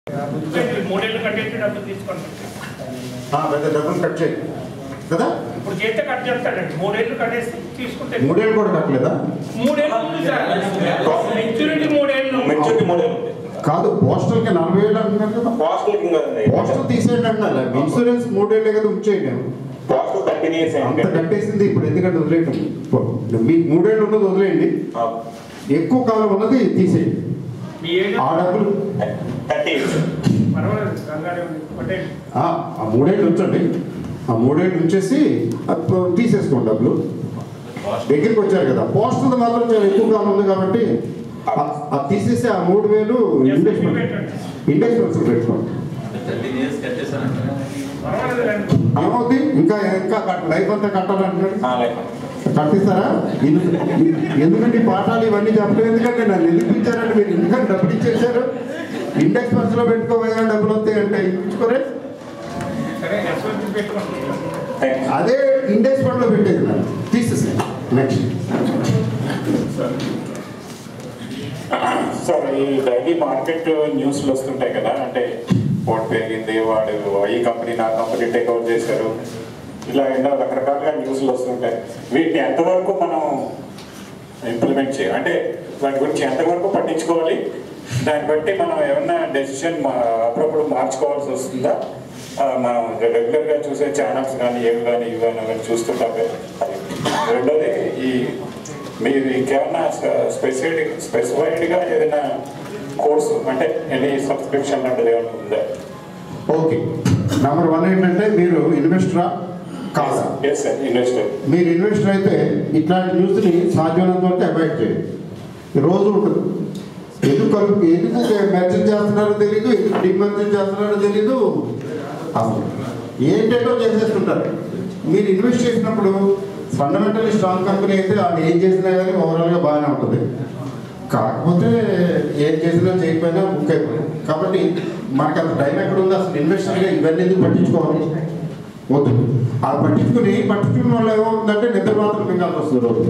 మూడేళ్ళు కట్టేసి డబ్బులు తీసుకోండి ఆ, పెద్ద డబ్బులు కట్ చేయి కదా ఇప్పుడు చేస్తే కట్ చేస్తాడండి మూడేళ్ళు కట్టేసి తీసుకుంటే మూడేళ్ళు కూడా కట్టలేదా మూడేళ్ళు ఉంది సార్ మెచ్యూరిటీ మూడేళ్ళు మెచ్యూరిటీ మోడల్ ఉంది కాదు పోస్టల్కి నలభై వేలు అంటున్నారు కదా పోస్టల్ కింద ఉంది పోస్టల్ తీసేయండి అంటున్నారు ఇన్సూరెన్స్ మూడేళ్ళే కదా ఉంచేయండి పోస్టల్ థర్టీన్ ఇయర్స్ అంత కట్టేసింది ఇప్పుడు ఎందుకంటే వదిలేయటం మీ మూడేళ్ళు ఉన్నది వదిలేయండి ఎక్కువ కాలం ఉన్నది తీసేయండి మీ ఏజ్ ఆ డబ్బులు థర్టీ ఇయర్స్ పర్వాలేదు కంగారు కొట్టేయండి ఆ ఆ మూడేళ్ళు ఉంచండి ఆ మూడేళ్ళు ఉంచేసి అప్పుడు తీసేసుకోండి డబ్బులు దగ్గరికి వచ్చారు కదా పోస్టల్ మాత్రం చాలా ఎక్కువ కాలం ఉంది కాబట్టి ఆ- అది తీసేసి ఆ మూడు వేలు ఇండెక్స్ ఇండెక్స్ ఫండ్స్ పెట్టుకోండి థర్టీన్ ఇయర్స్ కట్టేశానంటే పర్వాలేదు రండి ఏమవుద్ది ఇంకా ఇంకా కట్- లైఫ్ అంతా కట్టాలంటున్నాడు కట్టిస్తారా ఎందు- ఎందుకంటే ఈ పాఠాలు ఇవన్నీ చెప్పలేదు ఎందుకంటే నన్ను నిలిపించారంటే మీరు ఎందుకంటే డబ్బులు ఇచ్చేసారు ఇండెక్స్ ఫండ్స్ లో పెట్టుకోబోయే డబ్బులు వస్తాయి అంటే ఇచ్చుకోరే సరే ఎస్ఎల్సి పెట్టుకోండి అదే ఇండెక్స్ ఫండ్ లో పెట్టేది నాకు తీసేసి నెక్స్ట్ సార్ ఈ డైలీ మార్కెట్ న్యూస్లు వస్తుంటాయి కదా అంటే పోటీ పెరిగింది వాడు ఈ కంపెనీ నా కంపెనీ టేక్ ఓవర్ చేశారు ఇలా ఎన్నో రకరకాలుగా న్యూస్లు వస్తుంటాయి వీటిని ఎంతవరకు మనం ఇంప్లిమెంట్ చేయాలి అంటే వాటి గురించి ఎంతవరకు పట్టించుకోవాలి దాన్ని బట్టి మనం ఏమన్నా డెసిషన్ అప్పుడప్పుడు మార్చుకోవాల్సి వస్తుందా ఆ, మనం రెగ్యులర్గా చూసే ఛానల్స్ కానీ ఏవి కానీ ఇవి కానీ అవన్నీ చూస్తుంటాం కదా. అది రెండోది ఈ మీరు ఇంకేమన్నా స్పెసిఫైడ్ స్పెసిఫైడ్గా ఏదైనా కోర్సు అంటే ఎనీ సబ్స్క్రిప్షన్ లాంటిది ఏమైనా ఉందా ఓకే నెంబర్ వన్ ఏంటంటే మీరు ఇన్వెస్టరా కాదా ఎస్ సార్ ఇన్వెస్టర్ మీరు ఇన్వెస్టర్ అయితే ఇట్లాంటి న్యూస్ని సాధ్యమైనంత వరకు అవాయిడ్ చేయండి ఈ రోజు ఉంటుంది ఎందుకు కలుపు ఎందుకు మెర్చర్ చేస్తున్నారో తెలీదు ఎందుకు డిమెర్చర్ చేస్తున్నారో తెలీదు అసలు ఏంటేటో చేసేస్తుంటారు మీరు ఇన్వెస్ట్ చేసినప్పుడు ఫండమెంటల్లీ స్ట్రాంగ్ కంపెనీ అయితే వాళ్ళు ఏం చేసినా కానీ ఓవరాల్గా బాగానే ఉంటుంది కాకపోతే ఏం చేసినా చేయకపోయినా బుక్ అయిపోయింది కాబట్టి మనకు అంత టైం ఎక్కడ ఉంది అసలు ఇన్వెస్టర్గా ఇవన్నీ ఎందుకు పట్టించుకోవాలి వద్దు అది పట్టించుకుని పట్టించుకున్న వాళ్ళు ఏమవుతుందంటే నిద్ర మాత్రం మింగాల్సి వస్తుంది రోజు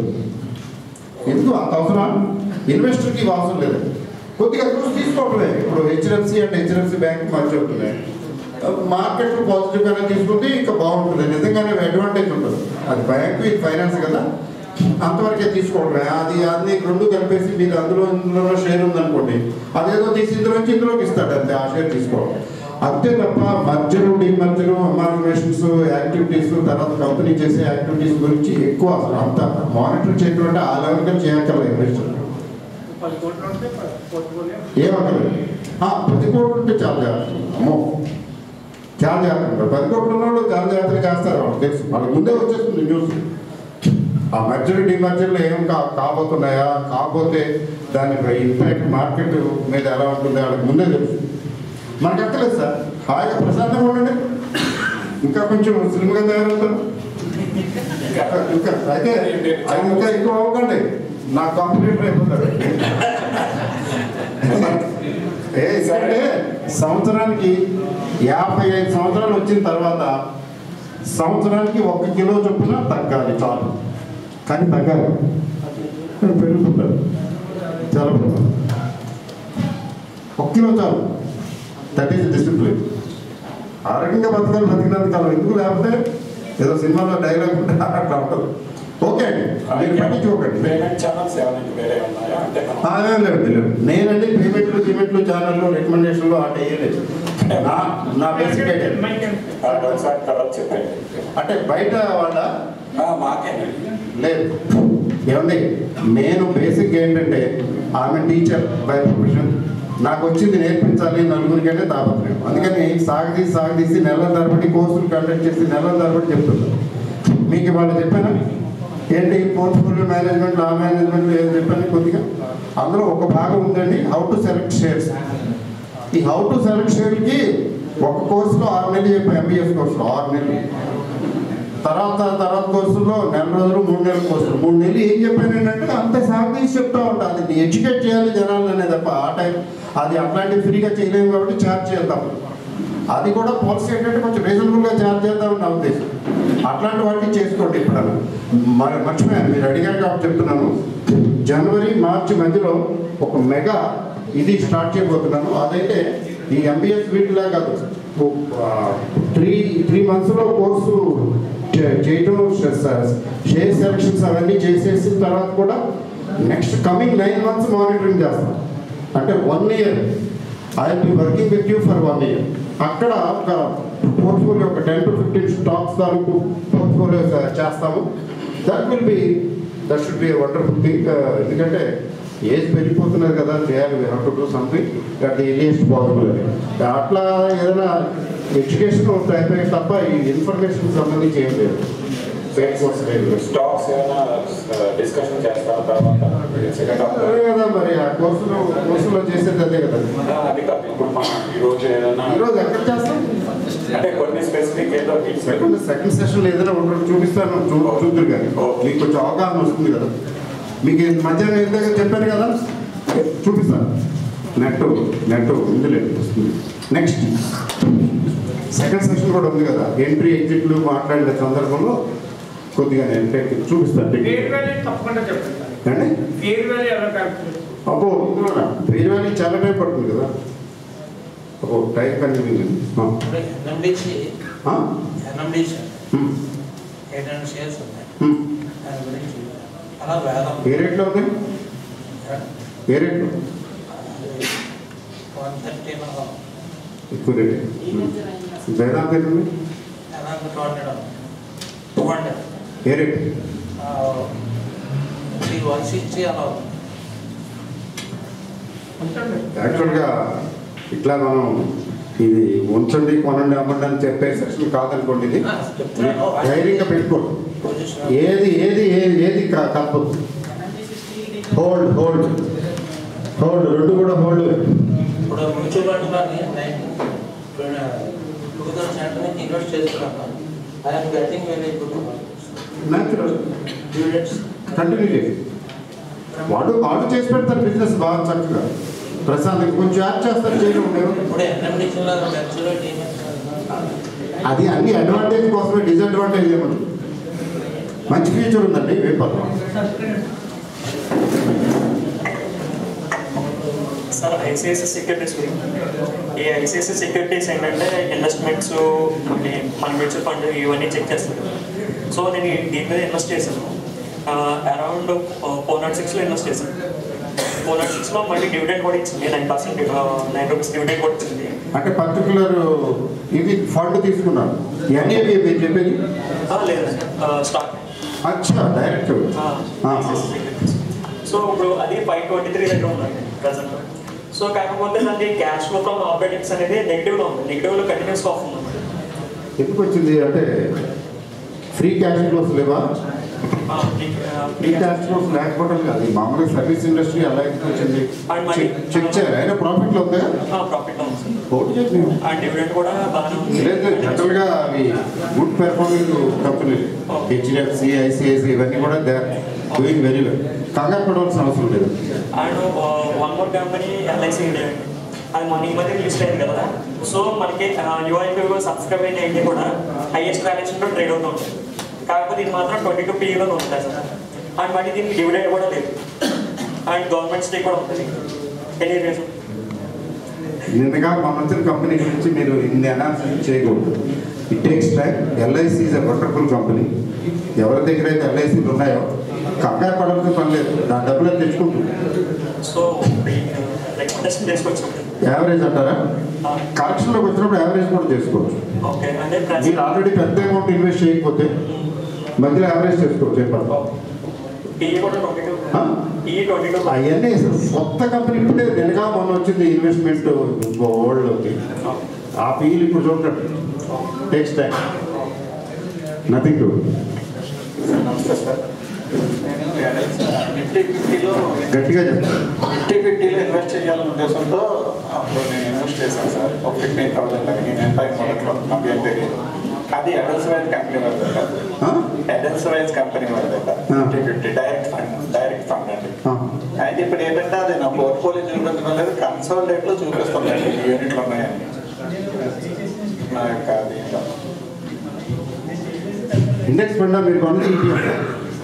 ఎందుకు అంత అవసరం ఇన్వెస్టర్కి ఇవి అవసరం లేదు కొద్దిగా చూసి తీసుకోవట్లే ఇప్పుడు హెచ్డిఎఫ్సి అండ్ హెచ్డిఎఫ్సి బ్యాంక్ మధ్య అవుతున్నాయి మార్కెట్ పాజిటివ్ గానే తీసుకుంటే ఇంకా బాగుంటుంది నిజంగానే అడ్వాంటేజ్ ఉంటుంది అది బ్యాంక్ ఇది ఫైనాన్స్ కదా అంతవరకే తీసుకోవడమే అది అన్ని రెండు కలిపేసి మీరు అందులో ఇందులో షేర్ ఉందనుకోండి అదేదో తీసి ఇందులోంచి ఇందులోకి ఇస్తాడు అంతే ఆ షేర్ తీసుకోవడం అంతే తప్ప మర్జరు డిమర్జరు అమాల్గమేషన్స్ యాక్టివిటీస్ తర్వాత కంపెనీ చేసే యాక్టివిటీస్ గురించి ఎక్కువ అసలు అంత మానిటర్ చేయడం అంటే ఆ లెవెల్గా చేయక్కర్లేదు ఇన్వెస్టర్ పది కోట్లు ఉంటే పోర్ట్ఫోలియో ఏమక్కర్లేదు ఆ, పది కోట్లు ఉంటే చాలా జాగ్రత్త అమ్మో చాలా జాగ్రత్త ఉంటారు పది కోట్లు ఉన్నవాళ్ళు చాలా జాగ్రత్తగా చేస్తారు వాళ్ళకి తెలుసు వాళ్ళకి ముందే వచ్చేస్తుంది న్యూస్ ఆ మర్జరీ డిమర్జర్లు ఏం కా కాబోతున్నాయా కాకపోతే దాని ఇంపాక్ట్ మార్కెట్ మీద ఎలా ఉంటుంది వాళ్ళకి ముందే తెలుసు మనకి ఎక్కలేదు సార్ హాయిగా ప్రశాంతంగా ఉండండి ఇంకా కొంచెం స్లిమ్గా తయారవుతారు ఇంకా ఇంకా అయితే అది ఇంకా ఎక్కువ అవ్వకండి నా కంప్లీట్ అయిపోతాడు ఏ అంటే సంవత్సరానికి యాభై ఐదు సంవత్సరాలు వచ్చిన తర్వాత సంవత్సరానికి ఒక్క కిలో చొప్పున తగ్గాలి చాలు కానీ తగ్గాలి కానీ పెరుగుతుంటారు చాలా పెరుగుతుంది ఒక కిలో చాలు దట్ ఈస్ డిసిప్లిన్ ఆరోగ్యంగా బతకాలి బతికినంత కాలం ఎందుకు లేకపోతే ఏదో సినిమాలో డైలాగ్ ఉంటే అట్లా ఉంటుంది ఓకే అండి మీరు పట్టించుకోకండి పేమెంట్ ఛానల్స్ ఏమైనా వేరే ఉన్నాయా అంటే మనం ఆ, లేదు, లేదు, లేదు. నేనండి పేమెంట్లు గిమెంట్లు ఛానళ్ళు రికమెండేషన్లు అటు వేయలేదు నా నా బేసిక్ ఐడియా ఆ, ఒకసారి తర్వాత చెప్పండి అంటే బయట వాళ్ళ ఆ, మాకేనండి లేదు ఏమండి నేను బేసిక్ ఏంటంటే ఆమె టీచర్ బై ప్రొఫెషన్ నాకు వచ్చింది నేర్పించాలి నలుగురికంటే తాపత్రయం అందుకని సాగదీసి సాగదీసి నెలల తరబడి కోర్సులు కండక్ట్ చేసి నెలల తరబడి చెప్తున్నాను మీకు ఇవాళ చెప్పాను ఏంటి పోర్ట్ఫోలియో మేనేజ్మెంట్ లా మేనేజ్మెంట్ ఏం చెప్పాను కొద్దిగా అందులో ఒక భాగం ఉందండి హౌ టు సెలెక్ట్ షేర్స్ ఈ హౌ టు సెలెక్ట్ షేర్కి ఒక కోర్సులో ఆరు నెలలు చెప్పాను ఎంబీఎస్ కోర్సులో ఆరు నెలలు తర్వాత తర్వాత కోర్సుల్లో నెల రోజులు మూడు నెలల కోర్సులు మూడు నెలలు ఏం చెప్పాను ఏంటంటే అంత సాగదీసి చెప్తా ఉంటా అది ఎడ్యుకేట్ చేయాలి జనాలనే తప్ప ఆ టైం అది అట్లాంటివి ఫ్రీగా చేయలేము కాబట్టి ఛార్జ్ చేద్దాం అది కూడా పాలసీ ఏంటంటే కొంచెం రీజనబుల్గా ఛార్జ్ చేద్దామని నా ఉద్దేశం అట్లాంటి వాటిని చేసుకోండి ఇప్పుడు మరి మర్చిపోయాను మీరు అడిగారు కాబట్టి చెప్తున్నాను జనవరి మార్చి మధ్యలో ఒక మెగా ఇది స్టార్ట్ చేయబోతున్నాను అదైతే ఈ ఎంబీఎస్ వీటిలా కాదు త్రీ త్రీ మంత్స్లో కోర్సు చే- చేయటం షేర్ సెలక్షన్స్ అవన్నీ చేసేసిన తర్వాత కూడా next coming nine months monitoring చేస్తాం అంటే one year I be working with you for one year అక్కడ ఒక పోర్ట్ఫోలియో ఒక టెన్ టు ఫిఫ్టీన్ స్టాక్స్ తాలూకు పోర్ట్ఫోలియో చేస్తాము that will be that should be wonderful thing ఎందుకంటే ఏజ్ పెరిగిపోతున్నది కదా చేయాలి we have to do something at the earliest possible అట్లా ఏదైనా ఎడ్యుకేషన్ అయిపోయి తప్ప ఈ ఇన్ఫర్మేషన్ సంబంధించి ఏం లేదు ఫేక్ కోర్స్ లేదు స్టాక్స్ ఏమైనా డిస్కషన్ చేస్తాను తర్వాత సెకండ్ హాఫ్ అదే కదా మరి ఆ కోర్సులో కోర్సులో చేసేది అదే కదా అది కాదు ఇప్పుడు మనం ఈ రోజు ఏదైనా ఈరోజు ఎక్కడ చేస్తాం అంటే కొన్ని స్పెసిఫిక్ ఏదో సెకండ్ సెకండ్ సెషన్లో ఏదైనా ఉండడం చూపిస్తాను చూ చూద్దరు కానీ మీకు కొంచెం అవగాహన వస్తుంది కదా మీకు ఈ మధ్యాహ్నం ఇందాక చెప్పాను కదా చూపిస్తాను నెట్ నెట్ ఉందిలే వస్తుంది నెక్స్ట్ సెకండ్ సెషన్ కూడా ఉంది కదా ఎంట్రీ ఎగ్జిట్లు మాట్లాడిన సందర్భంలో కొద్దిగా నేను టెక్ చూపిస్తాను ఫేర్ టెక్నిక్ వాల్యూ తప్పకుండా చెప్పండి అండి ఫేర్ వాల్యూ ఎలా క్యాల్కులేట్ అబ్బో ఇందులోనా పేరు వారికి చాలా టైం పడుతుంది కదా అబ్బో time convening NMDC NMDC eight hundred shares ఉన్నాయి దాని గురించి అలా వేదం ఏ రేట్లో ఉంది ఏ రేట్లో వన్ థర్టీలో ఎక్కువ రేట్ వేదాంత ఎంత ఉంది ఎలా two hundred two hundred a rate three one sixty అలా ఉంది ఉంటుంది యాక్చువల్గా ఇట్లా మనం ఇది ఉంచండి కొనండి అమ్మండి అని చెప్పే సెక్షన్ కాదనుకోండి ఇది ఆ, చెప్తున్నాను. ధైర్యంగా పెట్టుకోండి పొజిషన్ ఏది ఏది ఏది ఏది క- కలపదు హోల్డ్ హోల్డ్ హోల్డ్ రెండు కూడా హోల్డ్ ఇప్పుడు మ్యూచువల్ ఫండ్స్లోని నేను టూ థౌసండ్ సెవెంటీన్ నుంచి ఇన్వెస్ట్ చేస్తున్నాను I'm getting very good natural dividends continue చేసి వాడు వాడు చేసి పెడతారు బిజినెస్ బాగా చక్కగా ప్రశాంత్ కొంచెం యాడ్ చేస్తారు చేయడం ఉండేవి ఇప్పుడు ఎన్ఎండిసిలో మెచ్యూరిటీ అది అన్ని అడ్వాంటేజ్ కోసమే డిసడ్వాంటేజ్ ఏమన్నా మంచి ఫ్యూచర్ ఉందండి వేపర్ సార్ ఐసిఐసి సెక్యూరిటీస్ ఈ ఐసిఐసి సెక్యూరిటీస్ ఏంటంటే ఇన్వెస్ట్మెంట్స్ మళ్ళీ మన మ్యూచువల్ ఫండ్ ఇవన్నీ చెక్ చేస్తారు సో నేను ఈ- దీని మీద ఇన్వెస్ట్ చేశాను అరౌండ్ ఫోర్ నాట్ సిక్స్లో ఇన్వెస్ట్ చేశాను ఫోర్ నాట్ సిక్స్లో మళ్ళీ డివిడెండ్ కూడా ఇచ్చింది nine percent nine rupees dividend కూడా ఇచ్చింది అంటే పర్టికులర్ ఇది ఫండ్ తీసుకున్నాను ఇవన్నీ అవి మీరు చెప్పేది ఆ, లేదండి స్టాక్ అచ్చా డైరెక్ట్ సో ఇప్పుడు అది ఫైవ్ ట్వంటీ త్రీ దగ్గర ఉందండి ప్రజెంట్ సో కాకపోతే దానికి క్యాష్ ఫ్లో ఫ్రమ్ ఆపరేటింగ్స్ అనేది నెగిటివ్లో ఉంది నెగిటివ్లో కంటిన్యూస్ ఆఫ్ ఉంది ఎందుకు వచ్చింది అంటే ఫ్రీ క్యాష్ ఫ్లోస్ లేవా ఫ్రీ క్యాష్ ఫ్లోస్ లేకపోవడం కాదు ఈ మామూలుగా సర్వీస్ ఇండస్ట్రీ అలా ఎందుకు వచ్చింది And money- చెక్- చెక్ చేయాలి అయినా ప్రాఫిట్లో ఉందా ప్రాఫిట్ ఉంది సార్ ఓటు చేసి అండ్ డివిడెండ్ కూడా బాగానే ఉంది లేదు జనరల్గా అవి good performing company HDFC ICICI ఇవన్నీ కూడా దే డూయింగ్ వెరీ వెల్ కంగారు పడవలసిన అవసరం లేదు and one more company LIC India అండి అది మన ఈ మధ్య లిస్ట్ అయింది కదా సో మనకి యూఐపీ సబ్స్క్రైబ్ అయిన ఐడి కూడా హైయెస్ట్ వాల్యుయేషన్లో ట్రేడ్ అవుతూ ఉంటుంది కాకపోతే ఇది మాత్రం ట్వంటీ టూ పీలో ఉంటుంది సార్ అండ్ మళ్ళీ దీనికి డివిడెండ్ కూడా లేదు అండ్ గవర్నమెంట్ స్టే కూడా ఉంటుంది ఎనీ రీజన్ నిన్నగా మన వచ్చిన కంపెనీ గురించి మీరు ఇన్ని అనాలిసిస్ చేయకూడదు it takes time LIC is a wonderful company ఎవరి దగ్గర అయితే ఎల్ఐసీలు ఉన్నాయో కంగారు పడాల్సిన పని లేదు దాని డబ్బులు తెచ్చుకుంటుంది సో రికమెండేషన్ చేసుకొచ్చాం యావరేజ్ అంటారా కరెక్షన్లోకి వచ్చినప్పుడు యావరేజ్ కూడా చేసుకోవచ్చు ఓకే అంటే మీరు ప్రజెంట్ ఆల్రెడీ పెద్ద అమౌంట్ ఇన్వెస్ట్ చేయకపోతే మధ్యలో యావరేజ్ చేసుకోవచ్చు ఏం పర్లేదు. టీఈ కూడా ట్వంటీ టూ ఆ? టీఈ ట్వంటీ టూ అవన్నీ కొత్త కంపెనీ ఇప్పుడే నిన్నగా మొన్న వచ్చింది ఇన్వెస్ట్మెంట్ వరల్డ్లోకి ఆ పీలు ఇప్పుడు చూడండి టేక్స్ టైం నథింగ్ టు నమస్తే సార్ నేను నిఫ్టీ ఫిఫ్టీలో గట్టిగా చెప్తాను నిఫ్టీ ఫిఫ్టీలో ఇన్వెస్ట్ చేయాలనే ఉద్దేశంతో అప్పుడు నేను ఇన్వెస్ట్ చేశాను సార్ ఒక ఫిఫ్టీన్ థౌసండ్ నేను ఎంత మొదట్లో నాకు ఏం తెలియదు అది అడల్స్ వైజ్ కంపెనీ వాళ్ళది ఆ? అడల్స్ వైజ్ కంపెనీ వాళ్ళది ఆ. Nifty fifty direct fund direct fund అండి ఆ. అయితే ఇప్పుడు ఏంటంటే అది నా పోర్ట్ఫోలియో చూపించడం లేదు కన్సాలిడేట్ లో చూపిస్తుందండి ఈ యూనిట్లు ఉన్నాయని నా యొక్క దీంట్లో ఇండెక్స్ ఫండ్ మీరు కొన్నది ETF.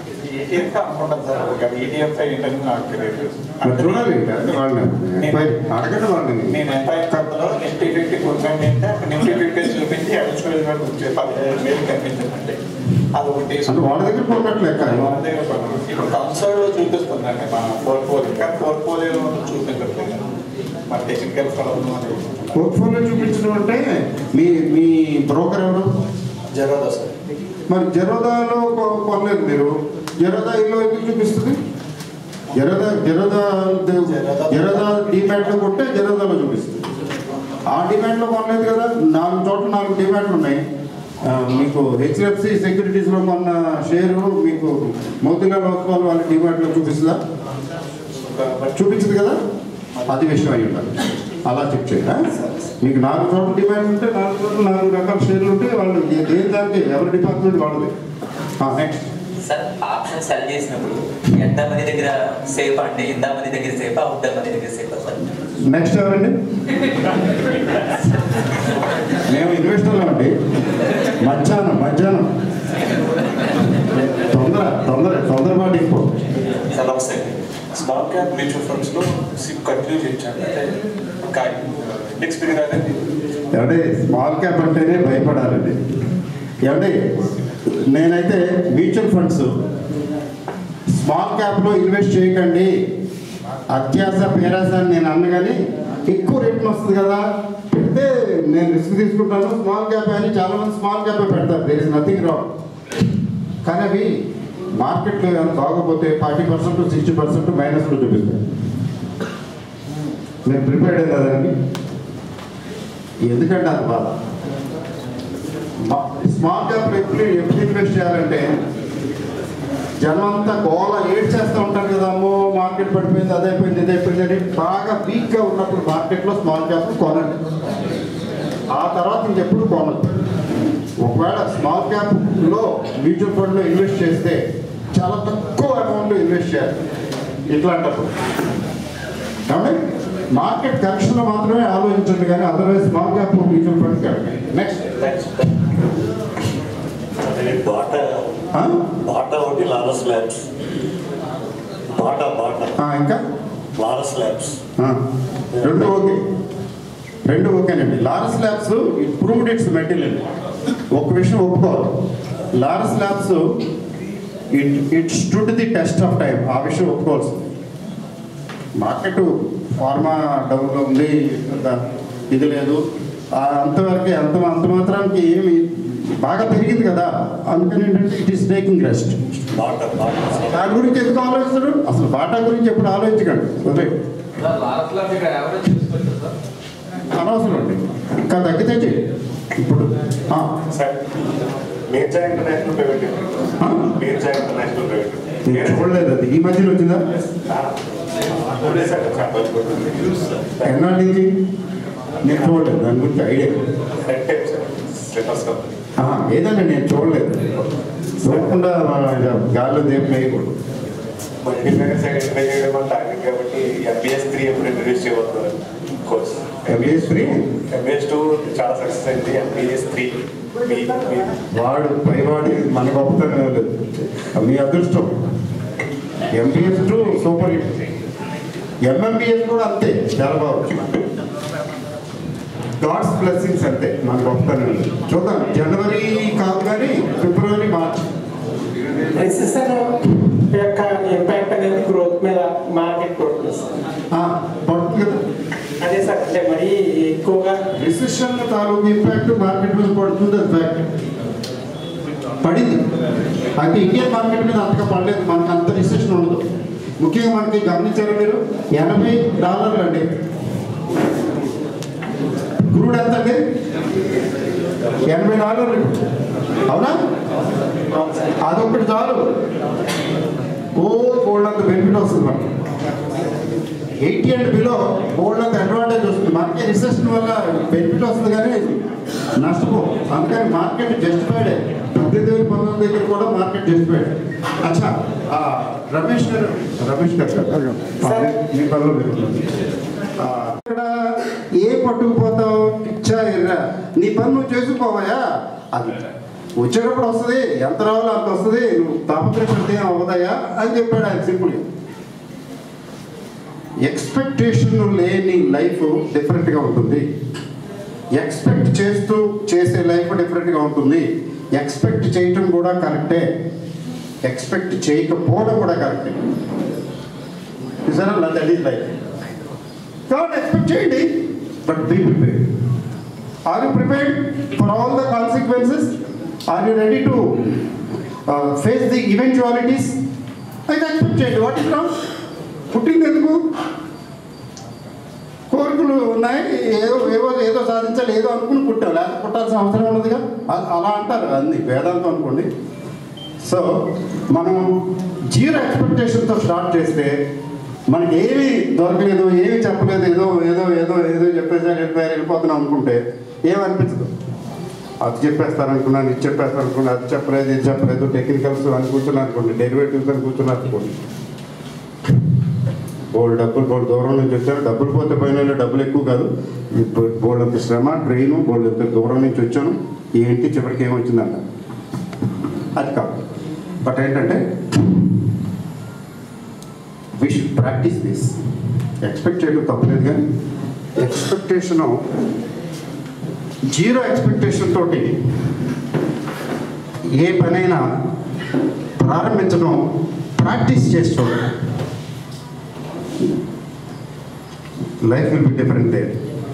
ఈటీఎఫ్ అనుకుంటాను సార్ ఒక ఈటీఎఫ్ ఏంటని నాకు తెలియదు మరి చూడాలి అంటే వాళ్ళని ఎంక్వైరీ అడగండి వాళ్ళని నేను ఎంత కడతానో నిఫ్టీ ఫిఫ్టీ కూర్చొని అంటే అక్కడ నిఫ్టీ ఫిఫ్టీ చూపించి ఎలిజిబుల్ గా కూర్చొని పదిహేను వేలు కనిపించండి అది ఒకటి అంటే వాళ్ళ దగ్గర కొన్నట్లు లెక్క మన దగ్గర కొన్నాం. ఇప్పుడు కన్సర్న్ లో చూపిస్తుందండి మన పోర్ట్ఫోలియో కానీ పోర్ట్ఫోలియో చూపించట్లేదు మన టెక్నికల్ ప్రాబ్లం అది పోర్ట్ఫోలియో చూపించడం అంటే మీ మీ బ్రోకర్ ఎవరు జరగదు సార్ మరి జరోదాలో కొ- కొనలేదు మీరు జరోదా ఇల్లు ఎందుకు చూపిస్తుంది జరోదా జరోదా జరోదా డిమాట్లో కొంటే జరోదాలో చూపిస్తుంది ఆ డిమాట్లో కొనలేదు కదా నాలుగు చోట్ల నాలుగు డిమాట్లు ఉన్నాయి ఆ, మీకు హెచ్డిఎఫ్సి సెక్యూరిటీస్లో కొన్న షేరు మీకు మోతిలాల్ ఓస్వాల్ వాళ్ళ డిమాట్లో చూపిస్తుందా చూపించదు కదా అది విషయం అయి ఉండాలి అలా చెక్ చేయరా మీకు నాలుగు చోట్ల డిమాండ్ ఉంటే నాలుగు చోట్ల నాలుగు రకాల షేర్లు ఉంటే వాళ్ళు ఏ- దేని దానికి ఎవరి డిపార్ట్మెంట్ వాళ్ళది నెక్స్ట్ సార్ ఆప్షన్ సెల్ చేసినప్పుడు ఎంత మంది దగ్గర సేఫ్ అండి ఎంత మంది దగ్గర సేఫ్ అవుట్ మంది దగ్గర సేఫ్ సార్ నెక్స్ట్ ఎవరండి మేము ఇన్వెస్టర్లు అండి మధ్యాహ్నం మధ్యాహ్నం తొందర తొందర తొందరపాటు ఎక్కువ సార్ నమస్తే స్మాల్ క్యాప్ మ్యూచువల్ ఫండ్స్ లో సిప్ కంటిన్యూ చేయించాను అంటే కాయ ఇండెక్స్ పెరిగిరాదండి ఏమంటే స్మాల్ క్యాప్ అంటేనే భయపడాలండి ఏమంటే నేనైతే మ్యూచువల్ ఫండ్స్ స్మాల్ క్యాప్లో ఇన్వెస్ట్ చేయకండి అత్యాస పేరాస అని నేను అన్న కానీ ఎక్కువ రేట్లు వస్తుంది కదా పెడితే నేను రిస్క్ తీసుకుంటాను స్మాల్ క్యాప్ అని చాలా మంది స్మాల్ క్యాప్ పెడతారు దేర్ ఇస్ నథింగ్ రాంగ్ కానీ అవి మార్కెట్లో ఏమైనా బాగోపోతే ఫార్టీ పర్సెంట్ సిక్స్టీ పర్సెంట్ మైనస్లో చూపిస్తాయి నేను ప్రిపేర్డ్ అయినా దానికి ఎందుకంటే అది బాధ మా- స్మాల్ క్యాప్ ఎప్పుడు ఎప్పుడు ఇన్వెస్ట్ చేయాలంటే జనం అంతా గోల ఏడ్ చేస్తూ ఉంటారు కదా అమ్మో మార్కెట్ పడిపోయింది అదే అయిపోయింది ఇదే అయిపోయింది అని బాగా వీక్గా ఉన్నప్పుడు మార్కెట్లో స్మాల్ క్యాప్ కొనండి ఆ తర్వాత ఇంకెప్పుడు కొనదు ఒకవేళ స్మాల్ క్యాప్లో మ్యూచువల్ ఫండ్లో ఇన్వెస్ట్ చేస్తే చాలా తక్కువ అమౌంట్ ఇన్వెస్ట్ చేయాలి ఇట్లాంటప్పుడు కాబట్టి మార్కెట్ కరెక్షన్లో మాత్రమే ఆలోచించండి కానీ అదర్వైజ్ స్మాల్ క్యాప్ మ్యూచువల్ ఫండ్కి వెళ్ళండి నెక్స్ట్ బాటా బాటా ఒకటి లారస్ ల్యాబ్స్ బాటా బాటా ఇంకా లారస్ ల్యాబ్స్ ఆ, రెండు ఓకే రెండు ఓకేనండి Laurus Labs improved its material ఒక విషయం ఒప్పుకోవాలి Laurus Labs it it stood the test of time ఆ విషయం ఒప్పుకోవాల్సింది మార్కెట్ ఫార్మా డౌన్లో ఉంది అంత ఇది లేదు ఆ అంతవరకే అంత అంత మాత్రానికి ఏమి బాగా పెరిగింది కదా అందుకని ఏంటంటే it is taking rest Bata Bata దాని గురించి ఎందుకు ఆలోచిస్తారు అసలు బాటా గురించి ఎప్పుడు ఆలోచించకండి వదిలేయ్. లాస్ట్ లాస్ట్ ఇక్కడ యావరేజ్ చూసుకోవచ్చు సార్ అనవసరం అండి ఇంకా తగ్గితే చెయ్యి ఇప్పుడు ఆ, సార్ మీర్జా ఇంటర్నేషనల్ ప్రైవేట్ ఆ? మీర్జా ఇంటర్నేషనల్ ప్రైవేట్ నేను చూడలేదు అది ఈ మధ్యలో వచ్చిందా ఎన్నాళ్ళ నుంచి నేను చూడలేదు దాని గురించి ఐడియా స్లిప్పర్స్ కంపెనీ ఆ, ఏదండి నేను చూడలేదు చూడకుండా మన గాల్లో దేపు వేయకూడదు మల్టీమీడియా సైడ్ ఎంపై చేయడం మన టార్గెట్ కాబట్టి ఎంబీఎస్ త్రీ ఎప్పుడు ఇంట్రడ్యూస్ చేయబోతున్నారు course MBS free MBS two చాలా సక్సెస్ అయింది ఎంబీఎస్ త్రీ మీ మీ వాడు పైవాడి మన గొప్పతనం లేదు మీ అదృష్టం MBS two super hit MMBS కూడా అంతే చాలా బాగుంది గాడ్స్ బ్లెస్సింగ్స్ అంతే మన గొప్పతనం లేదు చూద్దాం జనవరి కాదు కానీ ఫిబ్రవరి మార్చ్ రెసిషన్ యొక్క ఇంపాక్ట్ అనేది గ్రోత్ మీద మార్కెట్ గ్రోత్ మీద సార్. ఆ, పడుతుంది కదా అదే సార్ అంటే మరీ ఎక్కువగా రిసెషన్ తాలూకు ఇంపాక్ట్ మార్కెట్ మీద పడుతుంది అది ఫ్యాక్ట్ పడింది అయితే ఇండియన్ మార్కెట్ మీద అంతగా పడలేదు మనకి అంత రిసెషన్ ఉండదు ముఖ్యంగా మనకి గమనించారు మీరు ఎనభై డాలర్లు అండి క్రూడ్ ఎంత అండి ఎనభై డాలర్లు ఇప్పుడు. అవునా అదొకటి చాలు ఓ గోల్డ్ అంత బెనిఫిట్ వస్తుంది మనకి ఎయిటీ అండ్ బిలో గోల్డ్ అంత అడ్వాంటేజ్ వస్తుంది మనకి రిసెషన్ వల్ల బెనిఫిట్ వస్తుంది కానీ నష్టపో అందుకని మార్కెట్ జస్టిఫైడ్ పద్దెనిమిది వేల పంతొమ్మిది దగ్గర కూడా మార్కెట్ జస్టిఫైడ్ అచ్చా ఆ, రమేష్ గారు రమేష్ గారు కాదు. ఆ, మీ- మీ పనిలో మీరు ఆ, ఇక్కడ ఏ పట్టుకుపోతావు ఇచ్చా ఎర్రా నీ పని నువ్వు చేసుకోవయా అది వచ్చేటప్పుడు వస్తుంది ఎంత రావాలో అంత వస్తుంది నువ్వు తాపత్రపడితే అవ్వదయా అని చెప్పాడు ఆయన సింపుల్గా ఎక్స్పెక్టేషన్ లేని లైఫ్ డిఫరెంట్గా ఉంటుంది ఎక్స్పెక్ట్ చేస్తూ చేసే లైఫ్ డిఫరెంట్గా ఉంటుంది ఎక్స్పెక్ట్ చేయటం కూడా కరెక్టే ఎక్స్పెక్ట్ చేయకపోవడం కూడా కరెక్టే చూసారా దట్ ఈస్ లైఫ్ కాబట్టి ఎక్స్పెక్ట్ చేయండి but be prepared are you prepared for all the consequences are you ready to face the eventualities అయితే ఎక్స్పెక్ట్ చేయండి వాట్ ఇస్ రాంగ్ పుట్టింది ఎందుకు కోరికలు ఉన్నాయి ఏదో ఏదో ఏదో సాధించాలి ఏదో అనుకుని పుట్టాం లేకపోతే పుట్టాల్సిన అవసరం ఉన్నదిగా అ- అలా అంటారు అన్ని వేదాంతం అనుకోండి సో మనం జీరో ఎక్స్పెక్టేషన్తో స్టార్ట్ చేస్తే మనకి ఏమీ దొరకలేదు ఏమీ చెప్పలేదు ఏదో ఏదో ఏదో ఏదో చెప్పేసి వెళ్ళిపోయారు వెళ్ళిపోతున్నాం అనుకుంటే ఏమనిపించదు అది చెప్పేస్తారు అనుకున్నాను ఇది చెప్పేస్తారు అనుకున్నాను అది చెప్పలేదు ఇది చెప్పలేదు టెక్నికల్స్ అని కూర్చున్నాను అనుకోండి డెరివేటివ్స్ అని కూర్చున్నారు అనుకోండి బోల్డ్ డబ్బులు బోల్డ్ దూరం నుంచి వచ్చారు డబ్బులు పోతే పోయిన డబ్బులు ఎక్కువ కాదు బోల్డ్ అంత శ్రమ ట్రైన్ బోల్డ్ అంత దూరం నుంచి వచ్చాను ఏంటి చివరికి ఏమొచ్చిందంట అది కాదు బట్ ఏంటంటే we should practice this expect చేయడం తప్పలేదు కానీ ఎక్స్పెక్టేషన్ జీరో ఎక్స్పెక్టేషన్ తోటి ఏ పనైనా ప్రారంభించడం ప్రాక్టీస్ చేసి చూడండి life will be different they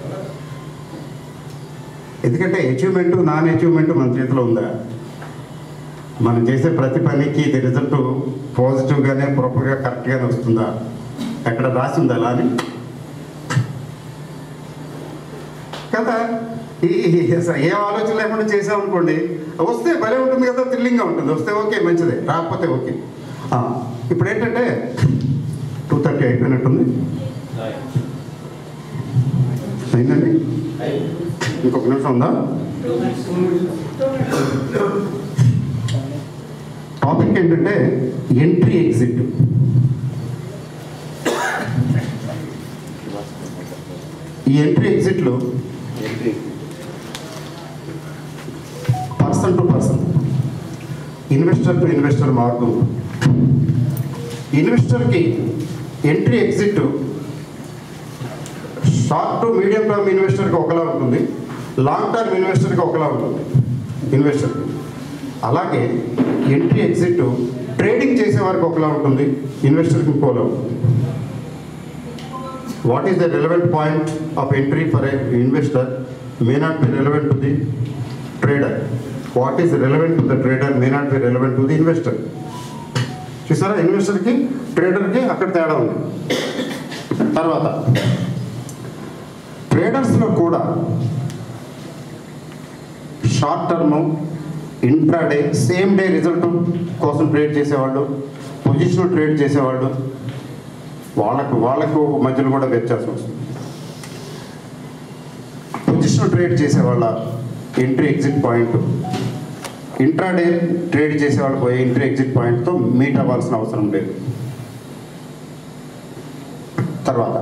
ఎందుకంటే అచీవ్మెంట్ నాన్ అచీవ్మెంట్ మన చేతిలో ఉందా మనం చేసే ప్రతి పనికి ఇది రిజల్ట్ పాజిటివ్గానే ప్రాపర్గా కరెక్ట్గానే వస్తుందా ఎక్కడ రాసి ఉందా అలా అని కదా ఈ ఈ- అసలు ఏ ఆలోచన లేకుండా చేసామనుకోండి వస్తే భలే ఉంటుంది కదా థ్రిల్లింగ్గా ఉంటుంది వస్తే ఓకే మంచిదే రాకపోతే ఓకే ఆ, ఇప్పుడు ఏంటంటే టూ థర్టీ అయిపోయినట్టుంది అయిందండి ఇంకొక నిమిషం ఉందా టాపిక్ ఏంటంటే ఎంట్రీ ఎగ్జిట్ ఈ ఎంట్రీ ఎగ్జిట్లో person to person investor to investor మార్గం ఇన్వెస్టర్కి entry exit short to medium term ఇన్వెస్టర్కి ఒకలా ఉంటుంది లాంగ్ టర్మ్ ఇన్వెస్టర్కి ఒకలా ఉంటుంది ఇన్వెస్టర్కి అలాగే ఎంట్రీ ఎగ్జిట్ ట్రేడింగ్ చేసే వారికి ఒకలా ఉంటుంది ఇన్వెస్టర్కి ఇంకోలా ఉంటుంది what is the relevant point of entry for a investor may not be relevant to the trader what is relevant to the trader may not be relevant to the investor చూసారా ఇన్వెస్టర్కి ట్రేడర్కి అక్కడ తేడా ఉంది తర్వాత ట్రేడర్స్లో కూడా short term intraday same day result కోసం ట్రేడ్ చేసేవాళ్ళు పొజిషనల్ ట్రేడ్ చేసేవాళ్ళు వాళ్ళకు వాళ్ళకు మధ్యలో కూడా వ్యత్యాసం వస్తుంది పొజిషనల్ ట్రేడ్ చేసేవాళ్ళ entry exit point intraday trade చేసేవాళ్ళు పోయే ఎంట్రీ ఎగ్జిట్ పాయింట్తో మీట్ అవ్వాల్సిన అవసరం లేదు తర్వాత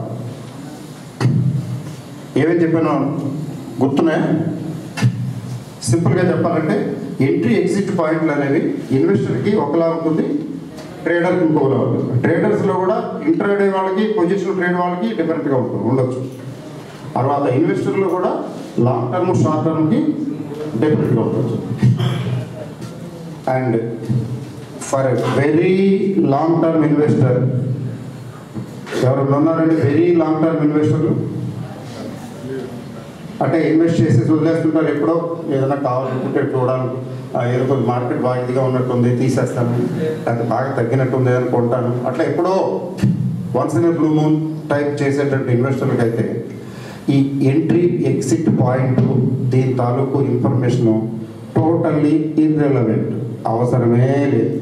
ఏమేమి చెప్పానో గుర్తున్నాయా సింపుల్గా చెప్పాలంటే ఎంట్రీ ఎగ్జిట్ పాయింట్లు అనేవి ఇన్వెస్టర్కి ఒకలా ఉంటుంది ట్రేడర్కి ఇంకోలా ఉంటుంది ట్రేడర్స్లో కూడా ఇంట్రాడే వాళ్ళకి పొజిషన్ ట్రేడ్ వాళ్ళకి డిఫరెంట్గా ఉంటుంది ఉండొచ్చు తర్వాత ఇన్వెస్టర్లో కూడా లాంగ్ టర్మ్ షార్ట్ టర్మ్కి డిఫరెంట్గా ఉండొచ్చు and for very long term investor ఎవరు ఉన్నారండి వెరీ లాంగ్ టర్మ్ ఇన్వెస్టర్లు అంటే ఇన్వెస్ట్ చేసేసి వదిలేస్తుంటారు ఎప్పుడో ఏదైనా కావాలనుకుంటే చూడాలి ఆ, ఏదో కొంచెం మార్కెట్ బాగా ఇదిగా ఉన్నట్టుంది తీసేస్తాను అది బాగా తగ్గినట్టుంది అని కొంటాను అట్లా ఎప్పుడో once in blue moon type చేసేటట్టు ఇన్వెస్టర్లకు అయితే ఈ ఎంట్రీ ఎగ్జిట్ పాయింట్ దీని తాలూకు ఇన్ఫర్మేషన్ టోటల్లీ ఇర్రెలవెంట్ అవసరమే లేదు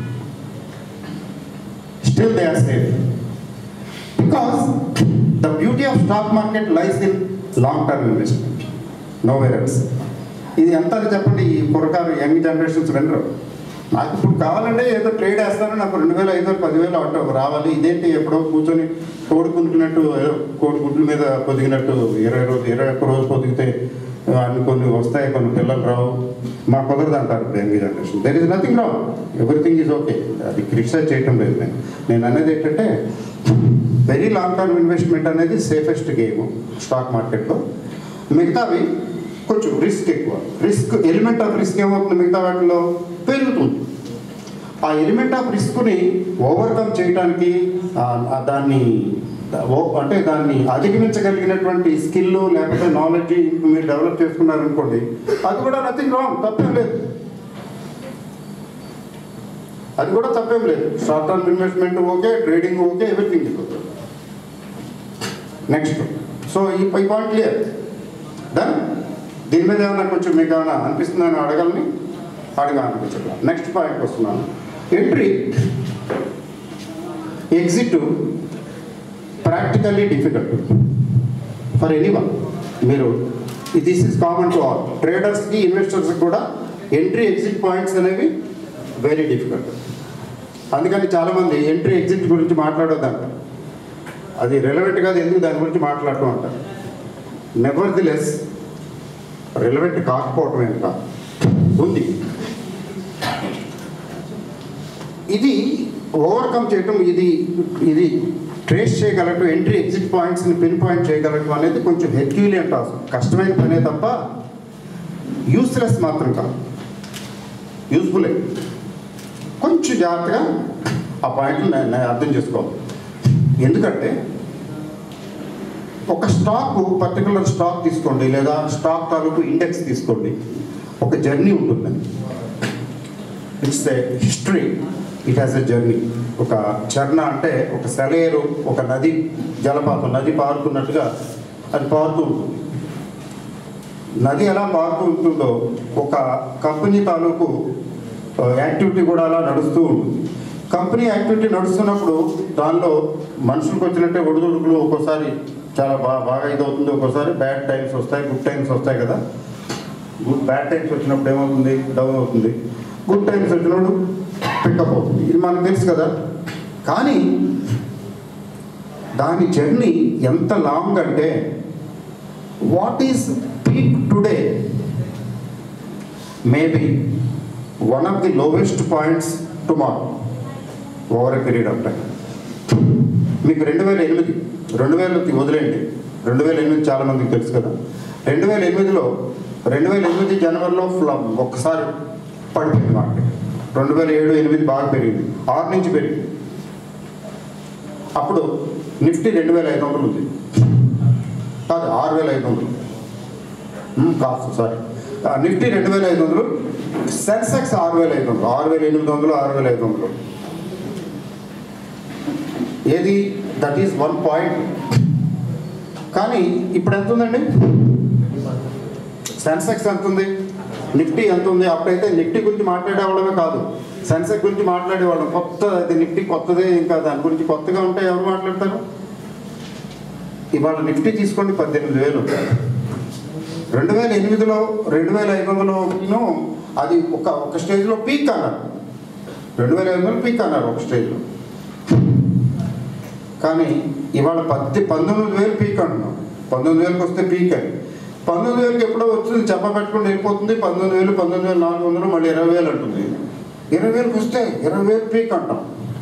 still they are safe because the beauty of stock market lies in long term investment no else ఇది ఎంత అని చెప్పండి ఈ కురకారు యంగ్ జనరేషన్స్ వినరు నాకు ఇప్పుడు కావాలంటే ఏదో ట్రేడ్ వేస్తాను నాకు రెండు వేల ఐదు వేలు పదివేలు ఆటో రావాలి ఇదేంటి ఎప్పుడో కూర్చొని కోడి పుంజుకున్నట్టు ఏదో కోడి గుడ్ల మీద పొదిగినట్టు ఇరవై రోజు ఇరవై ఒక్క రోజు పొదిగితే అన్ని కొన్ని వస్తాయి కొన్ని పిల్లలు రావు మా కుదరదు అంటారు ఇప్పుడు young generation there is nothing రావు ఎవ్రీథింగ్ ఈజ్ ఓకే అది క్రిటిసైజ్ చేయటం లేదు నేను నేను అనేది ఏంటంటే వెరీ లాంగ్ టర్మ్ ఇన్వెస్ట్మెంట్ అనేది సేఫెస్ట్ గేమ్ స్టాక్ మార్కెట్లో మిగతావి కొంచెం రిస్క్ ఎక్కువ రిస్క్ ఎలిమెంట్ ఆఫ్ రిస్క్ ఏమవుతుంది మిగతా వాటిలో పెరుగుతుంది ఆ ఎలిమెంట్ ఆఫ్ రిస్క్ని ఓవర్కమ్ చేయడానికి ఆ- ఆ దాన్ని ఓ- అంటే దాన్ని అధిగమించగలిగినటువంటి స్కిల్ లేకపోతే నాలెడ్జ్ మీరు డెవలప్ చేసుకున్నారనుకోండి అది కూడా నథింగ్ రాంగ్ తప్పేం లేదు అది కూడా తప్పేం లేదు short term investment okay trading okay everything is okay next so ఈ పై పాయింట్ క్లియర్ దెన్ దీని మీద ఏమైనా కొంచెం మీకు ఏమైనా అనిపిస్తుందని అడగాలని అడగా అనిపించట్లా నెక్స్ట్ పాయింట్ వస్తున్నాను entry exit practically difficult for any one మీరు this is common to all ట్రేడర్స్కి ఇన్వెస్టర్స్కి కూడా ఎంట్రీ ఎగ్జిట్ పాయింట్స్ అనేవి వెరీ డిఫికల్ట్ అందుకని చాలామంది ఎంట్రీ ఎగ్జిట్ గురించి మాట్లాడొద్దంట అది రెలవెంట్ కాదు ఎందుకు దాని గురించి మాట్లాడటం అంటారు నెవర్ ది లెస్ రెలవెంట్ కాకపోవటం ఏం కాదు ఉంది ఇది ఓవర్కమ్ చేయటం ఇది ఇది ట్రేస్ చేయగలగటం ఎంట్రీ ఎగ్జిట్ పాయింట్స్ని పిన్ పాయింట్ చేయగలగటం అనేది కొంచెం హెర్క్యూలియన్ టాస్క్ కష్టమైన పనే తప్ప యూస్లెస్ మాత్రం కాదు యూస్ఫుల్లే కొంచెం జాగ్రత్తగా ఆ పాయింట్ని నేను నేను అర్థం చేసుకోవాలి ఎందుకంటే ఒక స్టాక్ పర్టికులర్ స్టాక్ తీసుకోండి లేదా స్టాక్ తాలూకు ఇండెక్స్ తీసుకోండి ఒక జర్నీ ఉంటుంది it's a history it has a journey ఒక చరణ అంటే ఒక సెలయేరు ఒక నది జలపాతం నది పారుతున్నట్టుగా అది పారుతూ ఉంటుంది నది ఎలా పారుతూ ఉంటుందో ఒక కంపెనీ తాలూకు యాక్టివిటీ కూడా అలా నడుస్తూ ఉంటుంది కంపెనీ యాక్టివిటీ నడుస్తున్నప్పుడు దానిలో మనుషులకు వచ్చినట్టే ఒడిదుడుకులు ఒక్కోసారి చాలా బాగా బాగా ఇదవుతుంది ఒక్కోసారి బ్యాడ్ టైమ్స్ వస్తాయి గుడ్ టైమ్స్ వస్తాయి కదా గుడ్ బ్యాడ్ టైమ్స్ వచ్చినప్పుడు ఏమవుతుంది డౌన్ అవుతుంది గుడ్ టైమ్స్ వచ్చినప్పుడు పికప్ అవుతుంది ఇది మనకు తెలుసు కదా కానీ దాని జర్నీ ఎంత లాంగ్ అంటే what is peak today maybe one of the lowest points tomorrow over a period of time మీకు రెండు వేల ఎనిమిది రెండు వేల వదిలేండి రెండు వేల ఎనిమిది చాలా మందికి తెలుసు కదా రెండు వేల ఎనిమిదిలో రెండు వేల ఎనిమిది జనవరిలో ఫ్లా ఒక్కసారి పడిపోయింది మార్కెట్ రెండు వేల ఏడు ఎనిమిది బాగా పెరిగింది ఆరు నుంచి పెరిగింది అప్పుడు నిఫ్టీ రెండు వేల ఐదు వందలు ఉంది కాదు ఆరు వేల ఐదు వందలు మ్, కాదు సారీ ఆ, నిఫ్టీ రెండు వేల ఐదు వందలు సెన్సెక్స్ ఆరు వేల ఐదు వందలు ఆరు వేల ఎనిమిది వందలు ఆరు వేల ఐదు వందలు ఏది దట్ ఈస్ వన్ పాయింట్ కానీ ఇప్పుడు ఎంత ఉందండి సెన్సెక్స్ ఎంత ఉంది నిఫ్టీ ఎంత ఉంది అప్పుడైతే నిఫ్టీ గురించి మాట్లాడేవాళ్ళమే కాదు సెన్సెక్స్ గురించి మాట్లాడేవాళ్ళం కొత్త అది నిఫ్టీ కొత్తదే ఇంకా దాని గురించి కొత్తగా ఉంటే ఎవరు మాట్లాడతారు ఇవాళ నిఫ్టీ తీసుకోండి పద్దెనిమిది వేలు రెండు వేల ఎనిమిదిలో రెండు వేల ఐదు వందలను అది ఒక ఒక స్టేజ్లో పీక్ అన్నారు రెండు వేల ఐదు వందలు పీక్ అన్నారు ఒక స్టేజ్లో కానీ ఇవాళ పద్ది పంతొమ్మిది వేలు పీక్ అంటున్నాం పంతొమ్మిది వేలకు వస్తే పీక్ అని పంతొమ్మిది వేలకి ఎప్పుడో వచ్చింది చెప్ప పెట్టుకుని వెళ్ళిపోతుంది పంతొమ్మిది వేలు పంతొమ్మిది వేలు నాలుగు వందలు మళ్ళీ ఇరవై వేలు అంటుంది ఇరవై వేలకు వస్తే ఇరవై వేలు పీక్ అంటాం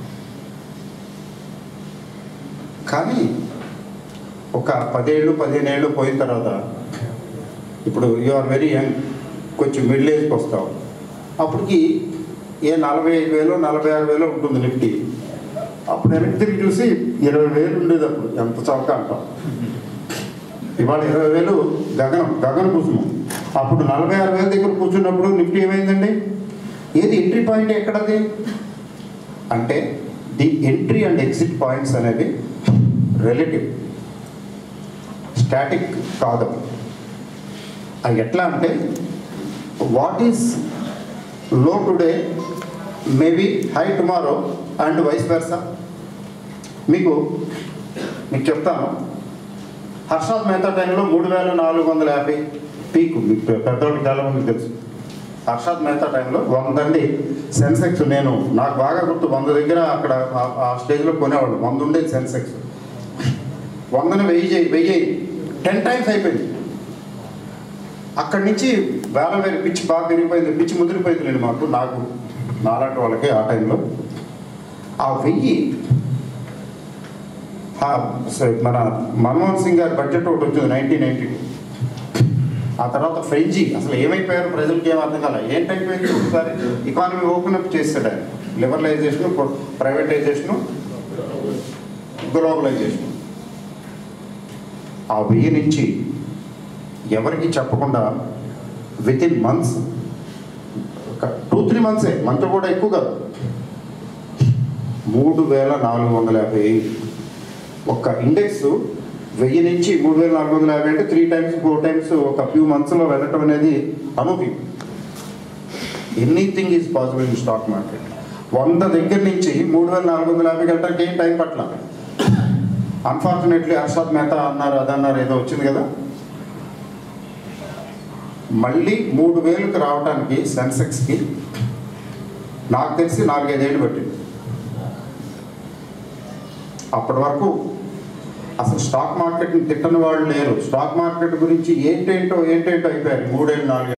కానీ ఒక పదేళ్ళు పదిహేను ఏళ్ళు పోయిన తర్వాత ఇప్పుడు యు ఆర్ వెరీ యంగ్ కొంచెం మిడిల్ ఏజ్కి వస్తావు అప్పటికి ఏ నలభై ఐదు వేలు నలభై ఆరు వేలు ఉంటుంది నిఫ్టీ అప్పుడు వెనక్కి తిరిగి చూసి ఇరవై వేలు ఉండేది అప్పుడు ఎంత చౌక అంటాం ఇవాళ ఇరవై వేలు గగనం గగన కుసుమం అప్పుడు నలభై ఆరు వేల దగ్గర కూర్చున్నప్పుడు నిఫ్టీ ఏమైందండి ఏది ఎంట్రీ పాయింట్ ఎక్కడది అంటే the entry and exit points అనేవి రిలేటివ్ స్టాటిక్ కాదు అవి ఎట్లా అంటే what is low today maybe high tomorrow and vice versa మీకు మీకు చెప్తాను హర్షాద్ మెహతా టైంలో మూడు వేల నాలుగు వందల యాభై పీక్ మీకు పెద్దవాళ్ళకి చాలా మందికి తెలుసు హర్షాద్ మెహతా టైంలో వందండి సెన్సెక్స్ నేను నాకు బాగా గుర్తు వంద దగ్గర అక్కడ ఆ- ఆ స్టేజ్లో కొనేవాళ్ళు వంద ఉండేది సెన్సెక్స్ వందన వెయ్యి చేయి వెయ్యి టెన్ టైమ్స్ అయిపోయింది అక్కడి నుంచి వేల వేల పిచ్చి బాగా పెరిగిపోయింది పిచ్చి ముదిరిపోయింది నేను మాకు నాకు నాలాంటి వాళ్ళకి ఆ టైంలో ఆ వెయ్యి ఆ స- మన మన్మోహన్ సింగ్ గారి బడ్జెట్ ఒకటి వచ్చింది నైన్టీన్ నైన్టీ ఆ తర్వాత ఫ్రెంజీ అసలు ఏమైపోయారు ప్రజలకి ఏం అర్థం కాలే ఏంటైపోయింది ఒకసారి ఎకానమీ ఓపెన్ అప్ చేస్తాడు ఆయన లిబరలైజేషన్ ప్రైవేటైజేషన్ గ్లోబలైజేషన్ ఆ వెయ్యి నుంచి ఎవరికి చెప్పకుండా విత్ ఇన్ మంత్స్ ఒక టూ త్రీ మంత్సే మంత్ కూడా ఎక్కువ కాదు మూడు వేల నాలుగు వందల యాభై ఒక్క ఇండెక్స్ వెయ్యి నుంచి మూడు వేల నాలుగు వందల యాభై అంటే త్రీ టైమ్స్ ఫోర్ టైమ్స్ ఒక ఫ్యూ మంత్స్లో వెళ్ళటం అనేది అనూహ్యం anything is possible in stock market వంద దగ్గర నుంచి మూడు వేల నాలుగు వందల యాభైకి వెళ్ళడానికి ఏం టైం పట్ల అన్ఫార్చునేట్లీ హర్షద్ మెహతా అన్నారు అదన్నారు ఏదో వచ్చింది కదా మళ్ళీ మూడు వేలకు రావడానికి సెన్సెక్స్కి నాకు తెలిసి నాలుగైదేళ్ళు పట్టింది అప్పటి వరకు అసలు స్టాక్ మార్కెట్ని తిట్టని వాళ్ళు లేరు స్టాక్ మార్కెట్ గురించి ఏంటేంటో ఏంటేంటో అయిపోయారు మూడేళ్ళు నాలుగేళ్ళు